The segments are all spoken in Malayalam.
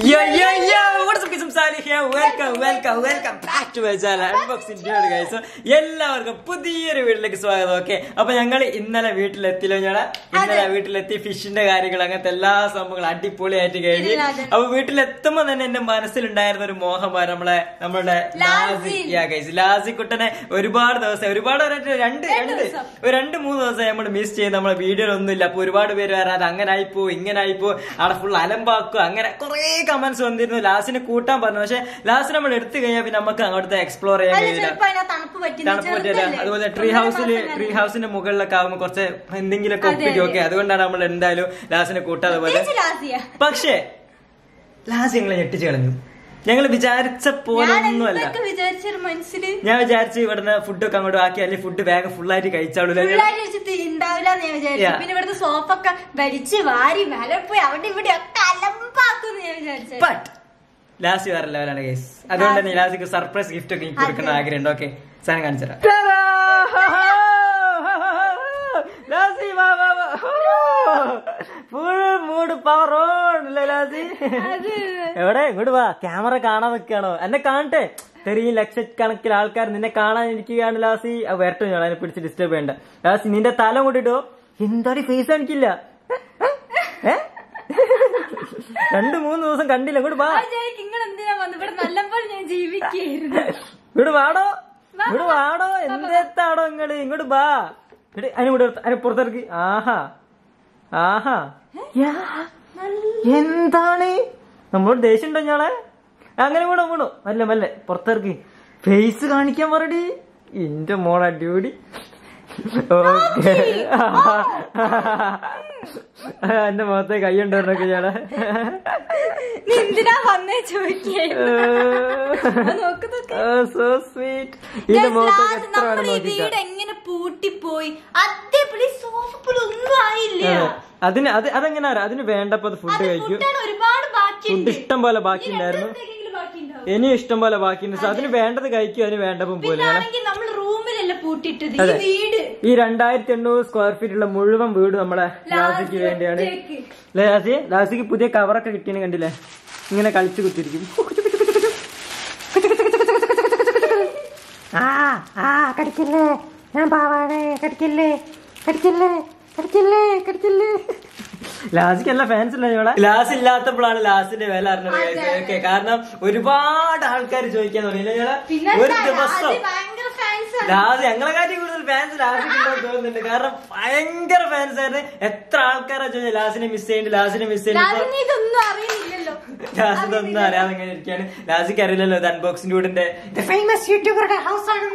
Yo, yo, yo, what's up, guys? I'm Salih here. Welcome, welcome, welcome back to my channel. Unboxing video, guys. So, എല്ലാവർക്കും പുതിയൊരു വീട്ടിലേക്ക് സ്വാഗതം ഓക്കെ അപ്പൊ ഞങ്ങൾ ഇന്നലെ വീട്ടിലെത്തില്ലോ ഞങ്ങളെ ഇന്നലെ വീട്ടിലെത്തി ഫിഷിന്റെ കാര്യങ്ങൾ അങ്ങനത്തെ എല്ലാ സംഭവങ്ങളും അടിപൊളിയായിട്ട് കഴിഞ്ഞ് ഇല്ല, അതെ. അപ്പൊ വീട്ടിലെത്തുമ്പോ തന്നെ എന്റെ മനസ്സിലുണ്ടായിരുന്ന ഒരു മോഹമാണ് നമ്മളെ നമ്മുടെ Lassie Lassie. Yeah guys Lassie കുട്ടനെ ഒരുപാട് ദിവസം ഒരുപാട് പറഞ്ഞിട്ട് രണ്ട് രണ്ട് ദിവസം. ഒരു രണ്ട് മൂന്ന് ദിവസം നമ്മൾ മിസ് ചെയ്ത് നമ്മളെ വീഡിയോ ഒന്നും ഇല്ല അപ്പൊ ഒരുപാട് പേര് വരാതെ അങ്ങനെ ആയിപ്പോ ഇങ്ങനെ ആയിപ്പോ അവിടെ ഫുൾ അലമ്പാക്കും അങ്ങനെ കുറെ കമന്റ്സ് വന്നിരുന്നു ലാസ്റ്റിനെ കൂട്ടാൻ പറഞ്ഞു പക്ഷെ ലാസ്റ്റ് നമ്മൾ എടുത്തു കഴിഞ്ഞാൽ പിന്നെ നമുക്ക് അങ്ങോട്ട് എക്സ്പ്ലോർ ചെയ്യാൻ അല്ല കഴിയില്ല ചിലപ്പോ അതിനാ തണുപ്പ് പറ്റുന്നു തണുപ്പ് പറ്റില്ല അതുപോലെ ട്രീ ഹൗസിൽ ട്രീ ഹൗസിന്റെ മുകളിലൊക്കെ ആകുമ്പോൾ കുറച്ച് എന്തെങ്കിലുമൊക്കെ അതെ, ഒപ്പിക്കും അതെ. ഒക്കെ അതുകൊണ്ടാണ് നമ്മൾ എന്തായാലും ലാസ്റ്റിനെ കൂട്ടാതെ പോലെ പക്ഷേ ലാസ്റ്റ് ഞങ്ങളെ ഞെട്ടിച്ച് കളഞ്ഞു ഞങ്ങൾ വിചാരിച്ച പോലെ ഞാൻ ഒന്നുമല്ല എന്തൊക്കെ വിചാരിച്ചൊരു മനസ്സില് ഞാൻ വിചാരിച്ചു ഇവിടുന്ന് ഫുഡൊക്കെ അങ്ങോട്ട് ആക്കി അല്ലെങ്കിൽ ഫുഡ് വേഗം ഫുള്ളായിട്ട് കഴിച്ചാളൂ പിള്ളേരെ വെച്ചിട്ട് ഉണ്ടാവില്ല ഞാൻ വിചാരിച്ചു Yeah. പിന്നെ ഇവിടുത്തെ സോപ്പൊക്കെ വലിച്ച് വാരി മേലെ പോയി അവിടെ ഇവിടെ ഒക്കെ അലമ്പാക്കുന്നു ഞാൻ വിചാരിച്ചു ബട്ട് ലാസ്റ്റ് വേറെ ലെവലാണ് കേസ് അതുകൊണ്ട് തന്നെ ലാസ്റ്റ് സർപ്രൈസ് ഗിഫ്റ്റ് ഒക്കെ എനിക്ക് കൊടുക്കണം അതെ. ആഗ്രഹമുണ്ട് ഓക്കെ സാധനം കാണിച്ചുതരാം ഫുൾ മൂഡ് പവർ ഓൺ അല്ലേ ലാസി എവിടെ ഇങ്ങോട്ട് വാ ക്യാമറ കാണാൻ നിൽക്കുകയാണോ എന്നെ കാണട്ടെ തെറിയും ലക്ഷക്കണക്കിന് ആൾക്കാർ നിന്നെ കാണാൻ ഇരിക്കുകയാണ് ലാസി അത് വരട്ടെ ഞാൻ അതിനെ പിടിച്ച് ഡിസ്റ്റർബ് ചെയ്യണ്ട ലാസി നിന്റെ തല കൊണ്ടിട്ടോ എന്താടി ഫേസ് കാണിക്കില്ല ഏ? രണ്ട് മൂന്ന് ദിവസം കണ്ടില്ല ഇങ്ങോട്ട് വാ നിങ്ങൾ എന്തിനാ വന്നു ഇവിടെ നല്ലപ്പോൾ ഞാൻ ജീവിക്കായിരുന്നു ഇങ്ങോട്ട് വാടോ ഇങ്ങോട്ട് വാടോ എന്തെത്താടോ ഇങ്ങോട്ട് ഇങ്ങോട്ട് വാ എടി, അതിനെ കൂടെ എടുത്ത് അതിനെ പുറത്തിറക്കി ആഹാ ആഹാ യാ. എന്താണ് നമ്മളോട് ദേഷ്യം ഉണ്ടോ ഞാളെ അങ്ങനെ വീണോ വീണോ മല്ല മല്ലേ പുറത്തിറക്കി ഫേസ് കാണിക്കാൻ പറടി എന്റെ മോളെ അടിപൊളി ഓക്കെ എന്റെ മുഖത്തെ കൈ ഉണ്ടോന്നൊക്കെ ഞാളെ നീ എന്തിനാ വന്നേ ചോദിക്കായിരുന്നു നോക്ക് നോക്ക് സോ സ്വീറ്റ് ഇതിന്റെ മുഖത്തൊക്കെ Guys, എത്ര നമ്മൾ വേണം ഈ നോക്കിക്കാം വീട് എങ്ങനെ പൂട്ടിപ്പോയി അതേപോലെ സോപ്പിൽ ഒന്നും ആയില്ല അതെ. അതിന് അത് അതെങ്ങനെ അറിയാം അതിന് വേണ്ടപ്പോ ഫുഡ് അത് കഴിക്കും ഫുഡാണ് ഒരുപാട് ബാക്കിയുണ്ട് ഫുഡ് ഇഷ്ടം പോലെ ബാക്കി ഉണ്ടായിരുന്നു എന്തെങ്കിലും ബാക്കിയുണ്ടാവും ഇനിയും ഇഷ്ടം പോലെ ബാക്കിയുണ്ട് So, അതിന് വേണ്ടത് കഴിക്കും അതിന് വേണ്ടപ്പം പോലെ പിന്നാണെങ്കിൽ നമ്മൾ റൂമിലല്ല പൂട്ടിയിട്ടത് ഈ വീട് ഈ രണ്ടായിരത്തി എണ്ണൂറ് സ്ക്വയർ ഫീറ്റ് ഉള്ള മുഴുവൻ വീട് നമ്മളെ ലാസിക്ക് വേണ്ടിയാണ് ഒറ്റയ്ക്ക്. അല്ലേ ലാസി ലാസിക്ക് പുതിയ കവറൊക്കെ കിട്ടിയെന്ന് കണ്ടില്ലേ ഇങ്ങനെ കളിച്ചു കുത്തിരിക്കും ആ ആ കടിക്കില്ലേ ഞാൻ പാവാണേ കടിക്കില്ലേ കടിക്കില്ലേ കടിക്കില്ലേ കടിക്കില്ലേ ലാസിക്ക് എല്ലാ ഫാൻസ് ഇല്ല ഇവിടെ ലാസ് ഇല്ലാത്തപ്പോഴാണ് ലാസിന്റെ വില അറിഞ്ഞത് ഓക്കെ കാരണം ഒരുപാട് ആൾക്കാർ ചോദിക്കാൻ തുടങ്ങിയില്ല പിന്നെ ഒരു ദിവസം ഭയങ്കര ഫാൻസ് ലാസ് ഞങ്ങളെ കാട്ടി കൂടുതൽ ഫാൻസ് ലാസിക്കുണ്ടോ തോന്നുന്നുണ്ട് കാരണം ഭയങ്കര ഫാൻസ് ആയിരുന്നു എത്ര ആൾക്കാരാ ചോദിച്ചത് ലാസിനെ മിസ് ചെയ്യുന്നുണ്ട് ലാസിനെ മിസ് ചെയ്യുന്നുണ്ട് ലാലിന് ഇതൊന്നും അറിയുന്നില്ലല്ലോ ലാസ് ഇതൊന്നും അറിയാതെ ഇങ്ങനെ ഇരിക്കാണ് ലാസിക്ക് അറിയില്ലല്ലോ ഇത് അൺബോക്സിംഗ് ഡൂഡിന്റെ ഫേമസ് യൂട്യൂബറുടെ ഹൗസ് ആണ്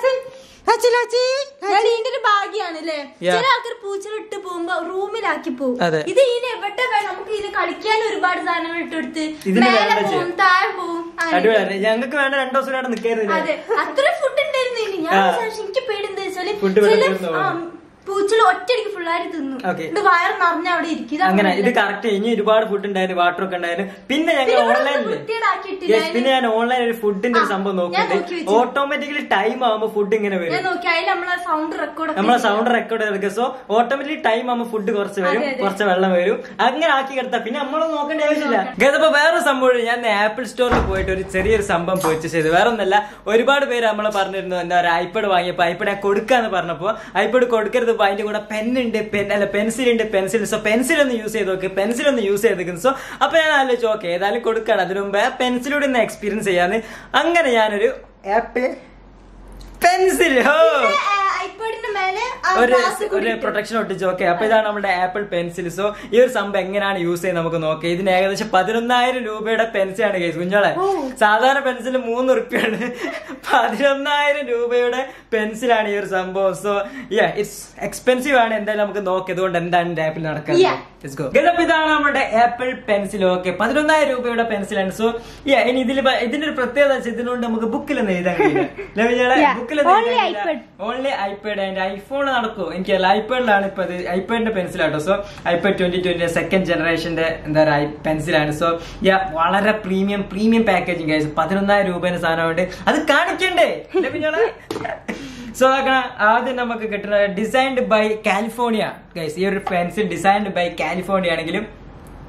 ഇതിന്റെ ഒരു ഭാഗ്യാണ് അല്ലേ Yeah. ചില ആൾക്കാർ പൂച്ചലിട്ട് പോകുമ്പോ റൂമിലാക്കി പോകും അതെ. ഇത് ഇതിന് എവിടെ വേണം നമുക്ക് ഇതിന് കളിക്കാൻ ഒരുപാട് സാധനങ്ങൾ ഇട്ടെടുത്ത് ഇതിന് മേലെ വേണ്ട പോകും ചെയ്യും. താഴെ പോകും അങ്ങനെ. അടിപൊളിയാണ് ഞങ്ങൾക്ക് വേണ്ട രണ്ടു ദിവസം അവിടെ നിൽക്കായിരുന്നു അതെ അത്ര ഫുഡ് ഉണ്ടായിരുന്നു ഇനി ഞാൻ ആ. വിചാരിച്ചു എനിക്ക് പേടി എന്താ വെച്ചാല് Food ഇവിടെ ചില തീർന്നു പോകും. പൂച്ചകൾ ഒറ്റയടിക്ക് ഫുള്ളായിട്ട് തിന്നു Okay. ഇത് വയർ നിറഞ്ഞ അവിടെ ഇരിക്കും ഇത് അങ്ങനെ ഇത് അങ്ങനെയല്ല. കറക്റ്റ് ഇനി ഒരുപാട് ഫുഡ് ഉണ്ടായിരുന്നു വാട്ടർ ഒക്കെ ഉണ്ടായിരുന്നു പിന്നെ ഞങ്ങൾ പിന്നെ ഇവിടെ ഒന്നും ഓൺലൈനിൽ വൃത്തികേടാക്കിയിട്ടില്ല. Yes, പിന്നെ ഞാൻ ഓൺലൈൻ ഒരു ഫുഡിന്റെ ഒരു സംഭവം ഞാൻ നോക്കി നോക്കിയിട്ട് വെച്ചു. ഓട്ടോമാറ്റിക്കലി ടൈം ആകുമ്പോൾ ഫുഡ് ഇങ്ങനെ ഞാൻ വരും നോക്കി അതിൽ നമ്മളെ സൗണ്ട് റെക്കോർഡ് നമ്മളെ സൗണ്ട് റെക്കോർഡ് എടുക്കുക സോ ഓട്ടോമാറ്റിക് ടൈം ആകുമ്പോൾ ഫുഡ് കുറച്ച് വരും അതെ, അതെ. കുറച്ച് വെള്ളം വരും അങ്ങനെ ആക്കി കിടത്താം പിന്നെ നമ്മളൊന്നും നോക്കേണ്ട ആവശ്യമില്ല ഗതപ്പോ വേറെ സംഭവം ഞാൻ ആപ്പിൾ സ്റ്റോറിൽ പോയിട്ട് ഒരു ചെറിയൊരു സംഭവം പർച്ചേസ് ചെയ്തു വേറെ ഒന്നല്ല ഒരുപാട് പേര് നമ്മളെ പറഞ്ഞിരുന്നു എന്താ പറയുക ഐപാഡ് വാങ്ങിയപ്പോ ഐപാഡ് ഞാൻ കൊടുക്കാന്ന് പറഞ്ഞപ്പോ ഐപാഡ് കൊടുക്കരുത് ഇപ്പൊ അതിന്റെ കൂടെ പെന്നുണ്ട് പെൻ അല്ല പെൻസിൽ ഉണ്ട് പെൻസിൽ സോ പെൻസിൽ ഒന്ന് യൂസ് ചെയ്ത് നോക്ക് പെൻസിൽ ഒന്ന് യൂസ് ചെയ്തേക്കുന്നു സോ അപ്പൊ ഞാൻ ആലോചിച്ചു ഓക്കെ ഏതായാലും കൊടുക്കാണ് അതിനു മുമ്പ് പെൻസിലൂടെ ഒന്ന് എക്സ്പീരിയൻസ് ചെയ്യാന്ന് അങ്ങനെ ഞാനൊരു ആപ്പിൾ പെൻസിൽ ഹോ ഐപാഡിന്റെ മേലെ ആ ഒരു glass ഒരു കൂടി ഇട്ടു. പ്രൊട്ടക്ഷൻ ഒട്ടിച്ച് ഓക്കെ അപ്പൊ ഇതാണ് നമ്മുടെ ആപ്പിൾ പെൻസിൽ സോ ഈ ഒരു സംഭവം എങ്ങനെയാണ് യൂസ് ചെയ്യുന്നത് നമുക്ക് നോക്കാം ഇതിന് ഏകദേശം പതിനൊന്നായിരം രൂപയുടെ പെൻസിലാണ് കേസ് കുഞ്ഞോളെ സാധാരണ പെൻസിൽ മൂന്ന് ഉറുപ്പ്യാണ് പതിനൊന്നായിരം രൂപയുടെ പെൻസിലാണ് ഈ ഒരു സംഭവം സോ ഇറ്റ്സ് എക്സ്പെൻസീവ് ആണ് എന്തായാലും നമുക്ക് നോക്കാം ഇതുകൊണ്ട് എന്താണ് ഇതിന്റെ ആപ്പിൽ നടക്കുന്നത് Yeah. Let's go. Guys, അപ്പൊ ഇതാണ് നമ്മുടെ ആപ്പിൾ പെൻസിൽ ഓക്കെ പതിനൊന്നായിരം രൂപയുടെ പെൻസിലാണ് സോ ഇനി ഇതിൽ ഇതിന്റെ ഒരു പ്രത്യേകത വെച്ചാൽ ഇതിനുകൊണ്ട് നമുക്ക് ബുക്കിലൊന്നും എഴുതാൻ കഴിയില്ല Yeah. ബുക്കിലൊന്നും Only എഴുതാൻ iPad. കഴിയില്ല ഓൺലി ഐപാഡ് ആൻഡ് ഐഫോൺ നടക്കുമോ എനിക്ക് ഐപാഡിലാണ് ഇപ്പൊ ഇത് ഐപാഡിന്റെ പെൻസിലാട്ടോ so iPad twenty twenty second ജനറേഷന്റെ എന്താ പറയുക പെൻസിലാണ് സോ യാ വളരെ പ്രീമിയം പ്രീമിയം പാക്കേജിങ് കഴിച്ചു പതിനൊന്നായിരം രൂപേന്റെ സാധനമുണ്ട് അത് കാണിക്കണ്ടേ ഇല്ലേ കുഞ്ഞോളെ? സോ നോക്കണം ആദ്യം നമുക്ക് കിട്ടുന്നത് ഡിസൈൻഡ് ബൈ കാലിഫോർണിയ ഗൈസ് ഈ ഒരു പെൻസിൽ ഡിസൈൻഡ് ബൈ കാലിഫോർണിയ ആണെങ്കിലും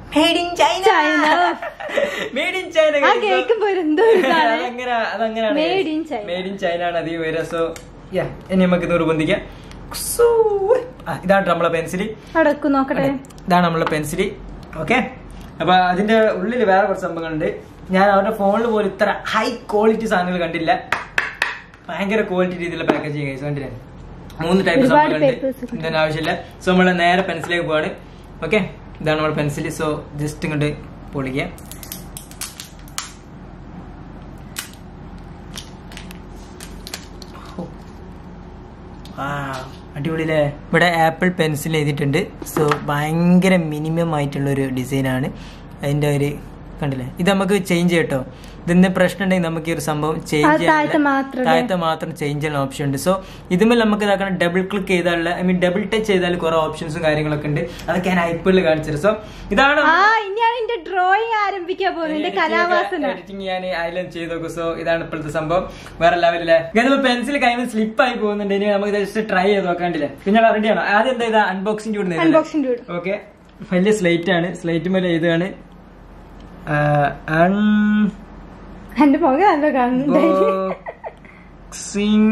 made in China China. Made in China ആ കേൾക്കുമ്പോ ഒരു എന്തോ ഒരു ഇതാണ്. അതങ്ങനെ അതങ്ങനെയാണ് Made in China. Made in China ആണ് അധികം വരിക സോ യാ ഇനി നമുക്ക് നിർബന്ധിക്കാം സൂ. ആ, ഇതാണ് നമ്മളെ പെൻസിൽ അവിടെ വെക്കും നോക്കട്ടെ ഇതാണ് നമ്മളെ പെൻസിൽ ഓക്കെ അപ്പൊ അതിന്റെ ഉള്ളിൽ വേറെ കുറച്ച് സംഭവങ്ങളുണ്ട് ഞാൻ അവരുടെ ഫോണിൽ പോലും ഇത്ര ഹൈ ക്വാളിറ്റി സാധനങ്ങൾ കണ്ടില്ല ഭയങ്കര ക്വാളിറ്റി രീതിയിലുള്ള പാക്കേജിങ് കൈസ് കണ്ടില്ലേ മൂന്ന് ടൈപ്പ് ഒരുപാട് സംഭവങ്ങളുണ്ട് papers ഉണ്ട്. ഇതിന്റെ ആവശ്യമില്ല സോ നമ്മൾ നേരെ പെൻസിലേക്ക് പോവാണ് ഓക്കെ ഇതാണ് നമ്മുടെ പെൻസിൽ സോ ജസ്റ്റ് ഇങ്ങോട്ട് പൊളിക്കുക Wow, അടിപൊളിയല്ലേ ഇവിടെ ആപ്പിൾ പെൻസിൽ എഴുതിയിട്ടുണ്ട് സോ ഭയങ്കര മിനിമം ആയിട്ടുള്ള ഒരു ഡിസൈനാണ് അതിന്റെ ഒരു കണ്ടില്ലേ ഇത് നമുക്ക് ചേഞ്ച് ചെയ്യട്ടോ ഇതിന്റെ പ്രശ്നം ഉണ്ടെങ്കിൽ നമുക്ക് ഈ ഒരു സംഭവം ആ ചേഞ്ച് താഴത്തെ മാത്രം അല്ലേ? താഴത്തെ മാത്രം ചേഞ്ച് ചെയ്യാൻ ഓപ്ഷൻ ഉണ്ട് സോ ഇതുമേൽ നമുക്ക് ഇതാക്കണം ഡബിൾ ക്ലിക്ക് ചെയ്താലുള്ള ഐ മീൻ ഡബിൾ ടച്ച് ചെയ്താൽ കുറെ ഓപ്ഷൻസും കാര്യങ്ങളൊക്കെ ഉണ്ട് അതൊക്കെ ഞാൻ ഐപ്പിളിൽ കാണിച്ചത് സോ ഇതാണ് ആ ഇനിയാണ് എന്റെ ഡ്രോയിങ് ആരംഭിക്കാൻ പോകുന്നത് എന്റെ കലാവാസന എഡിറ്റിംഗ് ഞാൻ ഐലൻഡ് ചെയ്ത് നോക്കും സോ ഇതാണ് ഇപ്പോഴത്തെ സംഭവം വേറെ ലെവലിലെ ഞാനിപ്പോ പെൻസിൽ കൈമ സ്ലിപ്പ് ആയി പോകുന്നുണ്ട് ഇനി നമുക്ക് ജസ്റ്റ് ട്രൈ ചെയ്ത് നോക്കാണ്ടില്ലേ പിന്നെ റെഡിയാണോ ആദ്യം എന്താ ഇതാ അൺബോക്സിംഗ് കൂടുന്നത് അൺബോക്സിംഗ് ഡൂഡ് ഓക്കെ വലിയ സ്ലേറ്റ് ആണ് സ്ലേറ്റ് മേലെ എഴുതുകയാണ് എന്റെ മുഖം നല്ല കാണുന്നുണ്ട് അൺബോക്സിംഗ്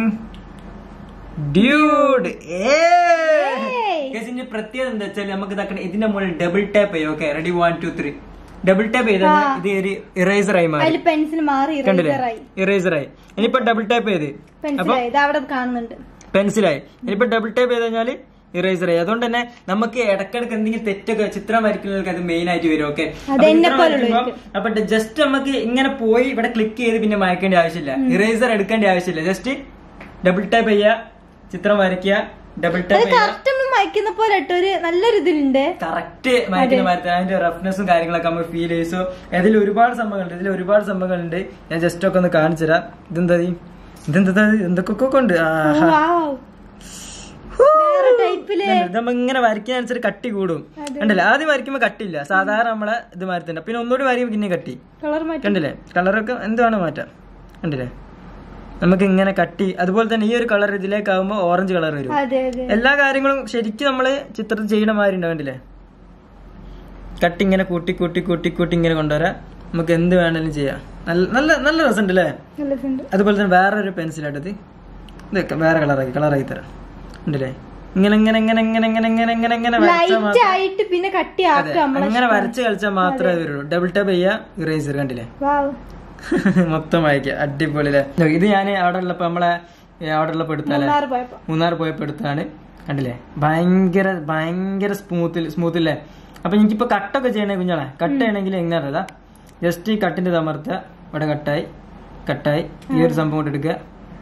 ഡ്യൂഡ് Hey. ഇതിന്റെ പ്രത്യേകത എന്താ വെച്ചാൽ നമുക്ക് ഇതാക്കണം ഇതിന്റെ മുകളിൽ ഡബിൾ ടാപ്പ് ചെയ്യും okay ready one two three double tap ചെയ്താൽ ആ. ഇത് ഒരു ഇറേസർ ആയി മാറി അതിൽ പെൻസിൽ മാറി കണ്ടില്ലേ ഇറേസറായി ഇറേസർ ആയി ഇനിയിപ്പോ ഡബിൾ ടാപ്പ് ചെയ്ത് അപ്പൊ പെൻസിലായി ഇത് അവിടെ കാണുന്നുണ്ട് പെൻസിലായി ഇനിയിപ്പോ ഡബിൾ ടാപ്പ് ചെയ്ത് കഴിഞ്ഞാല് ഇറേസർ ആയി അതുകൊണ്ട് തന്നെ നമുക്ക് ഇടക്കിടക്ക് എന്തെങ്കിലും തെറ്റൊക്കെ ചിത്രം വരയ്ക്കുന്നവർക്ക് അത് മെയിൻ ആയിട്ട് വരും ഓക്കെ അത് എന്നെ പോലുള്ളവർക്ക്. അപ്പൊ ജസ്റ്റ് നമുക്ക് ഇങ്ങനെ പോയി ഇവിടെ ക്ലിക്ക് ചെയ്ത് പിന്നെ മായ്ക്കേണ്ട ആവശ്യമില്ല ഇറേസർ എടുക്കേണ്ട ആവശ്യമില്ല ജസ്റ്റ് ഡബിൾ ടാപ്പ് ചെയ്യുക ചിത്രം വരയ്ക്കുക ഡബിൾ അത് ടാപ്പ് ചെയ്യുക കറക്റ്റ് നമ്മൾ മയക്കുന്ന പോലെ ഇട്ടോ ഒരു നല്ലൊരു ഇതിലുണ്ട് കറക്റ്റ് മായ്ക്കുന്ന മാറ്റം അതിന്റെ റഫ്നെസ്സും കാര്യങ്ങളൊക്കെ നമുക്ക് ഫീൽ ചെയ്യും സോ ഇതിൽ ഒരുപാട് സംഭവങ്ങളുണ്ട് ഇതിൽ ഒരുപാട് സംഭവങ്ങളുണ്ട് ഞാൻ ജസ്റ്റ് ഒക്കെ ഒന്ന് കാണിച്ചു തരാം ഇതെന്താ ഇത്? ഇതെന്താ ഇത്? എന്തൊക്കെ ഉണ്ട് ആഹാ. വാവ്. വേറെ ടൈപ്പില് ഇത് നമ്മ ഇങ്ങനെ വരയ്ക്കുന്നതനുസരിച്ച് കട്ടി കൂടും കണ്ടില്ലേ ആദ്യം വരയ്ക്കുമ്പോ കട്ടിയില്ല സാധാരണ നമ്മളെ ഇത് മാറി തന്നെ പിന്നെ ഒന്നുകൂടി വരയ്ക്കുമ്പോൾ പിന്നെ കട്ടി കളർ മാറ്റി കണ്ടില്ലേ കളറൊക്കെ എന്ത് വേണം മാറ്റാം കണ്ടില്ലേ നമുക്ക് ഇങ്ങനെ കട്ടി അതുപോലെ തന്നെ ഈ ഒരു കളർ ഇതിലേക്കാവുമ്പോ ഓറഞ്ച് കളർ വരും അതെ അതെ എല്ലാ കാര്യങ്ങളും ശരിക്കും നമ്മള് ചിത്രത്തിൽ ചെയ്യണ മാതിരി ഉണ്ട് കണ്ടില്ലേ കട്ടി ഇങ്ങനെ കൂട്ടി കൂട്ടി കൂട്ടി കൂട്ടി ഇങ്ങനെ കൊണ്ടുവരാം നമുക്ക് എന്ത് വേണമെങ്കിലും ചെയ്യാം നല്ല നല്ല നല്ല രസമുണ്ട് അല്ലേ നല്ല രസമുണ്ട് അതുപോലെ തന്നെ വേറെ ഒരു പെൻസിലാട്ടത് ഇതൊക്കെ വേറെ കളറാക്കി കളറാക്കി തരാം ഉണ്ടല്ലേ ഇങ്ങനെ ഇങ്ങനെ ഇങ്ങനെ ഇങ്ങനെ ഇങ്ങനെ ഇങ്ങനെ ഇങ്ങനെ ഇങ്ങനെ വരച്ചാൽ ലൈറ്റ് മാത്രം ആയിട്ട് പിന്നെ കട്ടി അതെ ആക്കുക നമ്മളെ അങ്ങനെ വരച്ച് കളിച്ചാൽ മാത്രമേ വരുള്ളൂ ഡബിൾ ടാപ്പ് ചെയ്യാ ഇറേസർ കണ്ടില്ലേ വാവ് മൊത്തം വായിക്കുക അടിപൊളി അല്ലേ ഇത് ഞാൻ അവിടെ ഉള്ളപ്പോ നമ്മളെ ഏ, അവിടെ ഉള്ളപ്പോ എടുത്താലേ മൂന്നാറ് പോയപ്പോ മൂന്നാർ പോയപ്പോ എടുത്താണ് കണ്ടില്ലേ ഭയങ്കര ഭയങ്കര സ്മൂത്തിൽ സ്മൂത്ത് ഇല്ലേ അപ്പൊ എനിക്കിപ്പോ കട്ടൊക്കെ ചെയ്യണേ കുഞ്ഞാളെ കട്ട് ചെയ്യണമെങ്കിൽ എങ്ങനെ അറിയാ ജസ്റ്റ് ഈ കട്ടിന്റെ തമർത്ത ഇവിടെ കട്ടായി കട്ടായി ഈ ഒരു സംഭവം കൊണ്ട് എടുക്കുക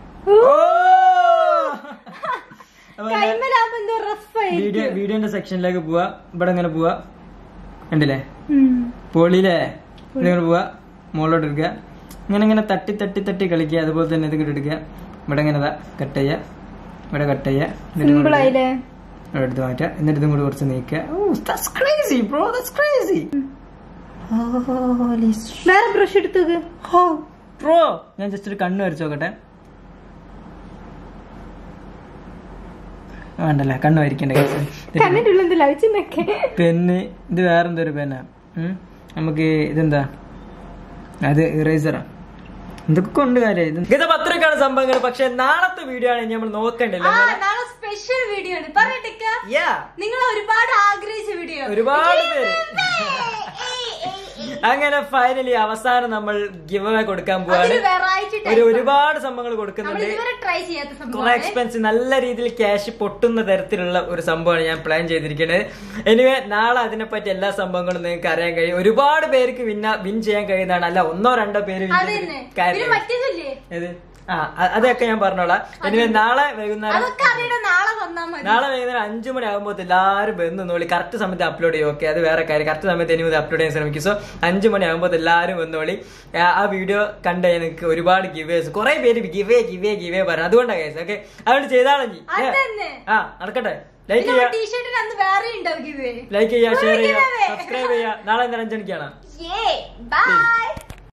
അപ്പൊ കൈമലാകുമ്പോ എന്തോ റഫായി വീഡിയോ വീഡിയോന്റെ സെക്ഷനിലേക്ക് പോവാ ഇവിടെ ഇങ്ങനെ പോവാ കണ്ടില്ലേ പൊളിയില്ലേ ഇങ്ങനെ പോവാ മുകളിലോട്ട് എടുക്കുക ഇങ്ങനെ ഇങ്ങനെ തട്ടി തട്ടി തട്ടി കളിക്കുക അതുപോലെ തന്നെ ഇത് എടുക്കുക ഇവിടെ ഇങ്ങനെ കട്ട് ചെയ്യുക ഇവിടെ കട്ട് ചെയ്യുക എന്നിട്ട് സിമ്പിൾ ഇങ്ങോട്ട് ആയില്ലേ ഇവിടെ എടുത്ത് മാറ്റുക എന്നിട്ട് ഇതും കൂടി കുറച്ച് നീക്കുക ഓ that's crazy bro that's crazy Holy sh- വേറെ ബ്രഷ് എടുത്തത് oh, bro ഞാൻ ജസ്റ്റ് ഒരു കണ്ണ് വരച്ചു നോക്കട്ടെ വേണ്ടല്ലേ കണ്ണ് വരയ്ക്കണ്ട കണ്ണിന്റെ ഉള്ളിൽ എന്ത് ലവിച്ചെന്നൊക്കെ പെന്ന് ഇത് വേറെന്തോ ഒരു പെന്നാ ഉം. നമുക്ക് ഇതെന്താ അത് ഇറേസറാ എന്തൊക്കെ ഉണ്ട് കാര്യം ഇത് ഇത് പത്രക്കാണ് സംഭവങ്ങൾ പക്ഷെ നാളത്തെ വീഡിയോ ആണ് നമ്മൾ നോക്കണ്ടല്ലോ ആ നാളെ സ്പെഷ്യൽ വീഡിയോ ആണ് പറയട്ടെക്ക Yeah. നിങ്ങൾ ഒരുപാട് ആഗ്രഹിച്ച വീഡിയോ ഒരുപാട് പേര് അങ്ങനെ ഫൈനലി അവസാനം നമ്മൾ ഗിവ് അവേ കൊടുക്കാൻ പോവാണ് അതൊരു വെറൈറ്റി ഒരു ഒരുപാട് സംഭവങ്ങൾ നമ്മൾ കൊടുക്കുന്നുണ്ട് ഇതുവരെ ട്രൈ ചെയ്യാത്ത കുറെ സംഭവം എക്സ്പെൻസ് നല്ല രീതിയിൽ ക്യാഷ് പൊട്ടുന്ന തരത്തിലുള്ള ഒരു സംഭവമാണ് ഞാൻ പ്ലാൻ ചെയ്തിരിക്കുന്നത് എനിവേ നാളെ അതിനെപ്പറ്റി എല്ലാ സംഭവങ്ങളും നിങ്ങൾക്ക് അറിയാൻ കഴിയും ഒരുപാട് പേർക്ക് വിന്ന വിൻ ചെയ്യാൻ കഴിയുന്നതാണ് അല്ല ഒന്നോ രണ്ടോ പേര് win അത് ചെയ്തിട്ട് തന്നെ കാര്യം പിന്നെ മറ്റേതില്ലേ ഏത് ആ അ- അതൊക്കെ ഞാൻ പറഞ്ഞോളാം എനിവേ നാളെ വൈകുന്നേരം അതൊക്കെ അറിയണം നാളെ വന്നാ മതി നാളെ വൈകുന്നേരം അഞ്ചു മണി ആകുമ്പോൾ എല്ലാവരും വന്ന് നോളി കറക്റ്റ് സമയത്ത് അപ്ലോഡ് ചെയ്യും ഓക്കെ അത് വേറെ കാര്യം കറക്റ്റ് സമയത്ത് ഇനി മുതൽ അപ്ലോഡ് ചെയ്യാൻ ശ്രമിക്കും സോ അഞ്ചു മണി ആകുമ്പോൾ എല്ലാവരും വന്നോളി ആ- ആ വീഡിയോ കണ്ട് എനിക്ക് ഒരുപാട് ഗിവേഴ്സ് കുറെ പേര് ഗിവേ ഗിവേ ഗിവേ പറഞ്ഞു അതുകൊണ്ടാണ് കേസ് ഓക്കെ അതുകൊണ്ട് ചെയ്താലും നീ അത് തന്നെ ആ നടക്കട്ടെ ലൈക്ക് പിന്നെ ചെയ്യാ ടീഷർട്ടിന് അന്ന് വേറെ ഉണ്ടാവും ലൈക്ക് ചെയ്യാ ഷെയർ ചെയ്യാ giveaway. സബ്സ്ക്രൈബ് ചെയ്യാ നാളെ എന്താ അഞ്ചണിക്കാണ് ബൈ